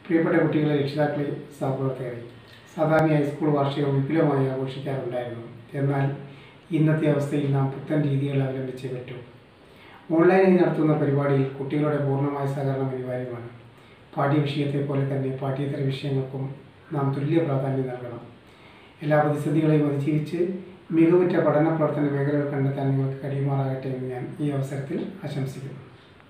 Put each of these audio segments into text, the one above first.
പ്രിയപ്പെട്ട കുട്ടികളെ രക്ഷിതാക്കളെ സഹപ്രവർത്തകരെ സാധാരണയായി സ്കൂൾ വാർഷികം വിപുലമായി ആഘോഷിക്കാറുണ്ടായിരുന്നു എന്നാൽ ഇന്നത്തെ അവസ്ഥയിൽ നാം പുത്തൻ രീതികൾ അവലംബിച്ചേ പറ്റൂ ഓൺലൈനായി നടത്തുന്ന പരിപാടിയിൽ കുട്ടികളുടെ പൂർണ്ണമായ സഹകരണം അനിവാര്യമാണ് പാഠ്യവിഷയത്തെ പോലെ തന്നെ പാഠ്യേതര വിഷയങ്ങൾക്കും നാം തുല്യ പ്രാധാന്യം നൽകണം എല്ലാ പ്രതിസന്ധികളെയും അതിജീവിച്ച് മികവുറ്റ പഠന പ്രവർത്തന മേഖലകൾ കണ്ടെത്താൻ നിങ്ങൾക്ക് കഴിയുമാറാകട്ടെ എന്ന് ഞാൻ ഈ അവസരത്തിൽ ആശംസിക്കുന്നു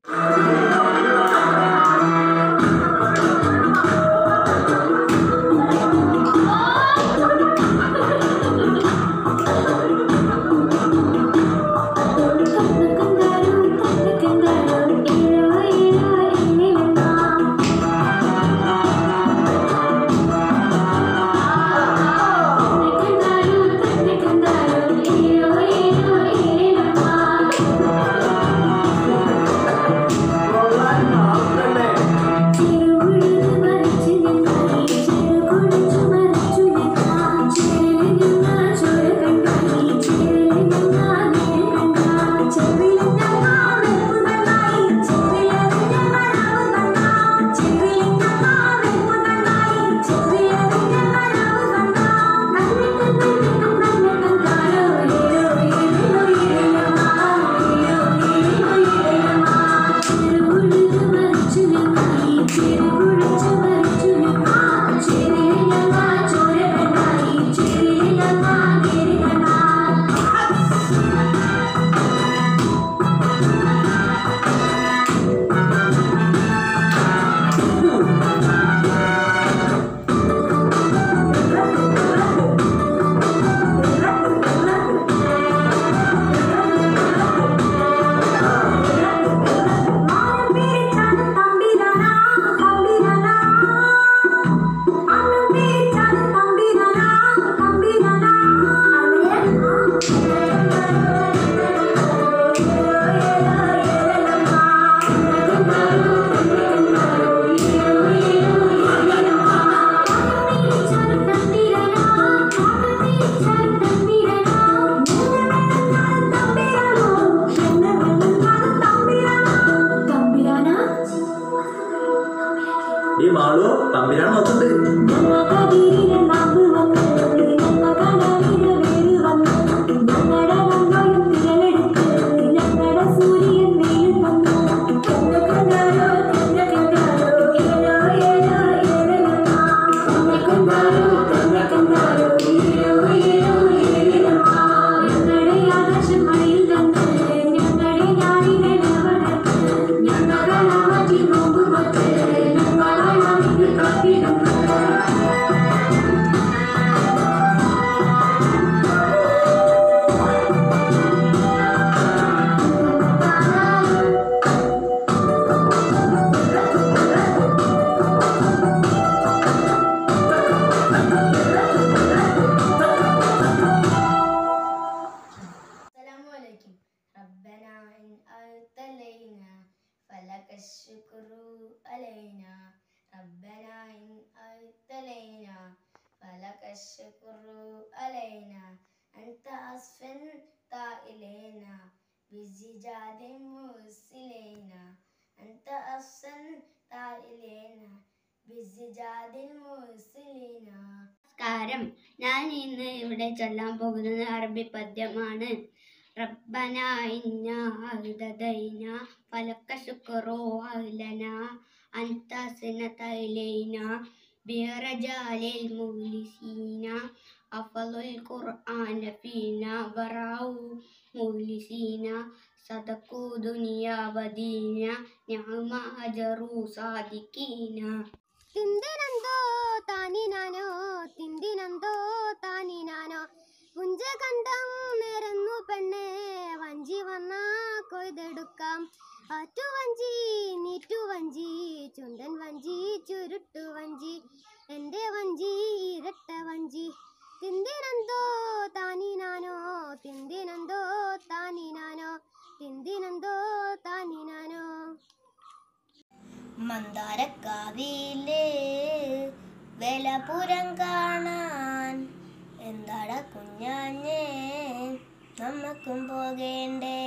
ഈ മാളു തമ്പിലാണ് നോക്കുന്നുണ്ട് السلام عليكم ربنا إن أرسلنا فلك الشكر علينا ربنا إن أرسلنا فلك الشكر علينا أنت أسفنت إلينا بزجاج مرسلينا أنت أحسنت إلينا بزجاج مرسلينا നമസ്കാരം ഞാൻ ഇന്ന് ഇവിടെ ചൊല്ലാൻ പോകുന്നത് അറബി പദ്യമാണ് റബ്ബന ഇന്ന അഹ്ദദൈന ഫലക ശുക്റു അഹ്ലന അൻത സിനതൈലൈന ബിറജാലിൽ മുഹ്ലിസീന അഫളുൽ ഖുർആന ഫീന വറാഉ മുഹ്ലിസീന സദഖു ദുനിയ വദീന നിഅമ അജറു സാദിഖീന തിന്തിനന്തോ താനിനാനോ തിന്തിനന്തോ താനിനാനോ പുഞ്ചകണ്ഠം നിരന്നു പെണ്ണെ വഞ്ചി വന്നാ കൊയ്തെടുക്കാം ആറ്റുവഞ്ചി നീറ്റുവഞ്ചി ചുണ്ടൻ വഞ്ചി ചുരുട്ടു വഞ്ചി എൻ്റെ വഞ്ചി ഇരട്ട വഞ്ചി തിന്തിനന്തോ താനിനാനോ തിന്തിനന്തോ താനിനാനോ തിന്തിനന്തോ താനിനാനോ മന്ദാരക്കാവിലെ വേലപുരം കാണാൻ എന്താട കുഞ്ഞാഞ്ഞേ നമുക്കും പോകേണ്ടേ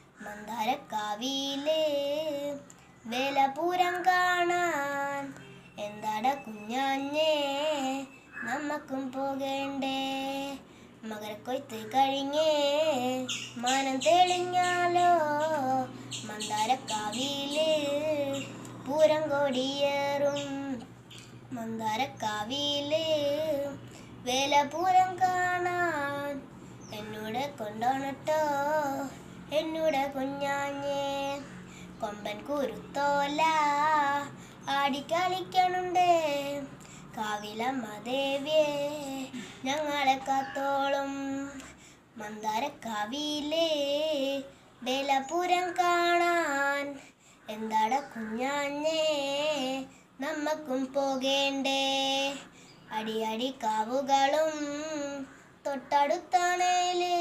മന്ദാരക്കാവിലെ വേലപുരം കാണാൻ എന്താട കുഞ്ഞാഞ്ഞേ നമുക്കും പോകേണ്ടേ മകരക്കൊയ്ത്ത് കഴിഞ്ഞേ മാനം തെളിഞ്ഞാലോ മന്ദാരക്കാവില് പൂരം കൊടിയേറും മന്ദാരക്കാവില് വേലപൂരം കാണാൻ എന്നോട് കൊണ്ടോണട്ടോ എന്നോട് കുഞ്ഞാഞ്ഞേ കൊമ്പൻ കുരുത്തോല ആടിക്കളിക്കണുണ്ട് കാവിലമ്മ ദേവിയെ ഞങ്ങളെ കാത്തോളും മന്ദാരക്കാവിലെ ബേലപുരം കാണാൻ എന്താട കുഞ്ഞാഞ്ഞേ നമ്മക്കും പോകേണ്ടേ അടിയടി കാവുകളും തൊട്ടടുത്താണേല്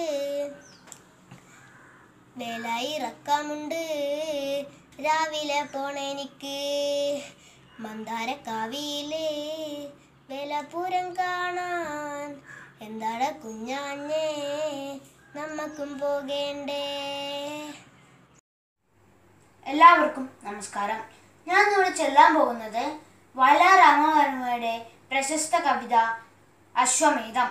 വേല ഇറക്കാമുണ്ട് രാവിലെ പോണെനിക്ക് മന്ദാരക്കാവിയില് വേലപുരം കാണാൻ എന്താട കുഞ്ഞാഞ്ഞേ നമ്മക്കും പോകേണ്ടേ എല്ലാവർക്കും നമസ്കാരം ഞാൻ ഇവിടെ ചെല്ലാൻ പോകുന്നത് വയലാർ രാമവർമ്മയുടെ പ്രശസ്ത കവിത അശ്വമേധം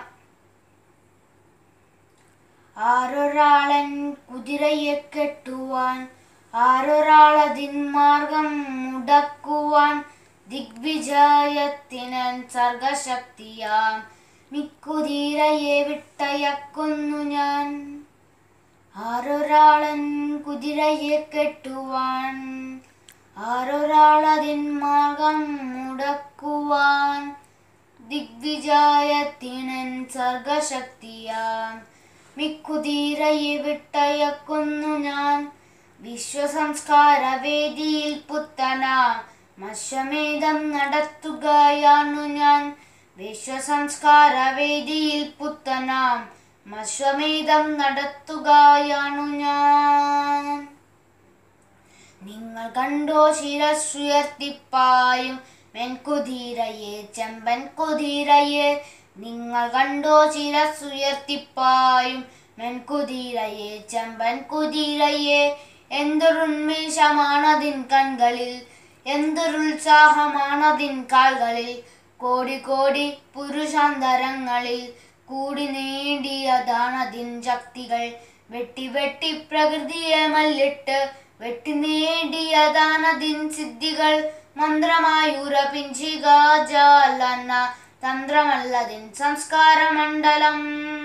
ആരൊരാളൻ കുതിരയെ കെട്ടുവാൻ ആരൊരാളതിൻ മാർഗം മുടക്കുവാൻ ദിഗ്വിജയത്തിനൻ സർഗശക്തിയാം മിക്കുതിരയെ വിട്ടയക്കുന്നു ഞാൻ ആരൊരാളൻ കുതിരയെ കെട്ടുവാൻ ആരൊരാളതിൻ മാർഗം മുടക്കുവാൻ ദിഗ്വിജയത്തിനൻ സർഗശക്തിയാം മിക്കുതിരയെ വിട്ടയക്കുന്നു ഞാൻ വിശ്വസംസ്കാര വേദിയിൽ പുത്തനാം മശ്വമേധം നടത്തുകയാണു ഞാൻ വിശ്വസംസ്കാര വേദിയിൽ പുത്തനാം മശ്വമേധം നടത്തുകയാണു ഞാൻ നിങ്ങൾ കണ്ടോ ശിരസുയർത്തിപ്പായും മെൻകുതിരയെ ചെമ്പൻ കുതിരയെ നിങ്ങൾ കണ്ടോ ശിരസുയർത്തിപ്പായും മെൻകുതിരയെ ചെമ്പൻ കുതിരയെ എന്തൊരുന്മേഷമാണതിൻ കൺകളിൽ എന്തൊരുത്സാഹമാണതിൻ കാൽകളിൽ കോടി കോടി പുരുഷാന്തരങ്ങളിൽ കൂടി നേടിയതാണതിൻ ശക്തികൾ വെട്ടി വെട്ടി പ്രകൃതിയെ മല്ലിട്ട് വെട്ടി നേടിയതാണതിൻ സിദ്ധികൾ മന്ത്രമായി ഉറപ്പിഞ്ചിക ജാലന തന്ത്രമല്ലതിൻ സംസ്കാര മണ്ഡലം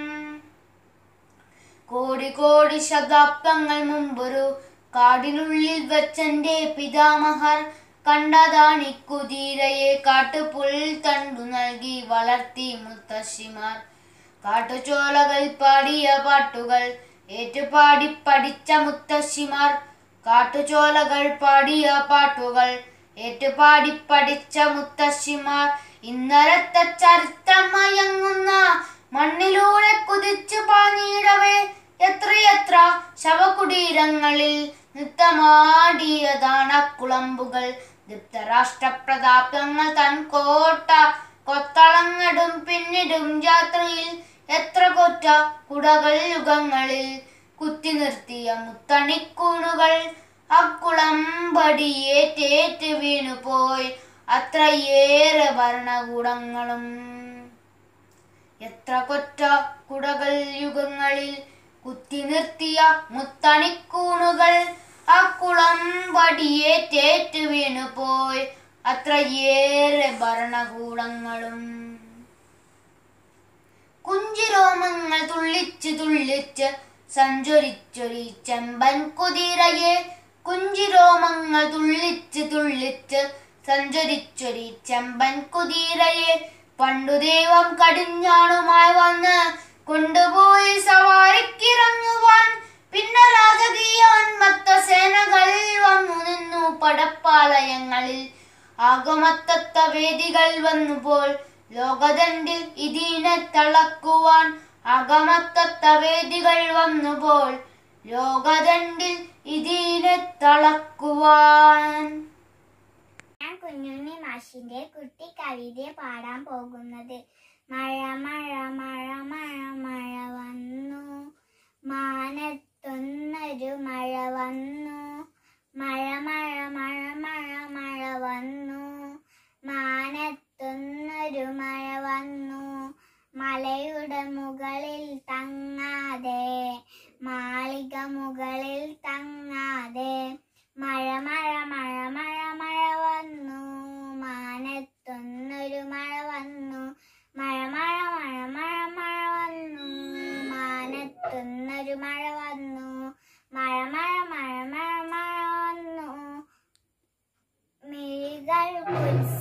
കോടി കോടി ശതാബ്ദങ്ങൾ മുമ്പൊരു കാടിനുള്ളിൽ വെച്ചെന്റെ പിതാമഹർ കണ്ടതാണി കുതിരയെ കാട്ടുപുൽ തണ്ടു നൽകി വളർത്തി മുത്തശ്ശിമാർ കാട്ടുചോലകൾ പാടിയ പാട്ടുകൾ ഏറ്റുപാടി പഠിച്ച മുത്തശ്ശിമാർ കാട്ടുചോലകൾ പാടിയ പാട്ടുകൾ ഏറ്റുപാടി പഠിച്ച മുത്തശ്ശിമാർ ഇന്നലത്തെ ചരിത്രം മയങ്ങുന്ന മണ്ണിലൂടെ കുതിച്ചു പാഞ്ഞിടവേ എത്രയെത്ര ശവകുടീരങ്ങളിൽ നൃത്തമാടിയതാണ് കുളമ്പുകൾ ദുപ്തരാഷ്ട്രപ്രതാപ്തങ്ങൾ തൻ കോട്ട കൊത്തളങ്ങടും പിന്നിടും യാത്രയിൽ എത്ര കൊറ്റ കുടകൾ യുഗങ്ങളിൽ കുത്തി നിർത്തിയ മുത്തണിക്കൂണുകൾ അക്കുളമ്പടിയേറ്റേറ്റ് വീണുപോയി അത്രയേറെ ഭരണകൂടങ്ങളും എത്ര കൊറ്റ കുടകൾ യുഗങ്ങളിൽ കുത്തി നിർത്തിയ മുത്തണിക്കൂണുകൾ അക്കുളമ്പടിയേറ്റേറ്റ് വീണുപോയി അത്രയേറെ ഭരണകൂടങ്ങളും കുഞ്ചിരോമങ്ങൾ തുള്ളിച്ച് തുള്ളിച്ച് സഞ്ചരിച്ചൊരി ചെമ്പൻ കുതിരയെ കുഞ്ചിരോമങ്ങൾ തുള്ളിച്ച് തുള്ളിച്ച് സഞ്ചരിച്ചൊരി ചെമ്പൻ കുതിരയെ പണ്ടു ദൈവം കടിഞ്ഞാണുമായി വന്ന് കൊണ്ടുപോയി സവാരിക്കിറങ്ങുവാൻ പിന്നെ രാജകീയ ഉന്മത്ത സേനകൾ വന്നു നിന്നു പടപ്പാലയങ്ങളിൽ ആഗമത്തത്ത വേദികൾ വന്നുപോൽ ലോകദണ്ഡിൽ ഇതിനെ തളക്കുവാൻ ആഗമത്തത്ത വേദികൾ വന്നുപോൽ ലോകദണ്ഡിൽ ഇതിനെ തളക്കുവാൻ ഞാൻ കുഞ്ഞുണ്ണി മാഷിന്റെ കുട്ടി കവിത പാടാൻ പോകുന്നത് മഴ മഴ മഴ മഴ മഴ വന്നു മാനത്തൊന്നൊരു മഴ വന്നു മഴ മഴ മഴ മഴ മഴ വന്നു മാ മാനത്തൊന്നൊരു മഴ വന്നു മലയുടെ മുകളിൽ തങ്ങാതെ മാളിക മുകളിൽ തങ്ങാതെ മഴ മഴ മഴ മഴ മഴ വന്നു മാനത്തൊന്നൊരു മഴ വന്നു മഴ മഴ മഴ മഴ മഴ വന്നു മാനത്തൊന്നൊരു മഴ വന്നു മഴ മഴ മഴ മഴ മഴ വന്നു മിഴികൾ പുൽസ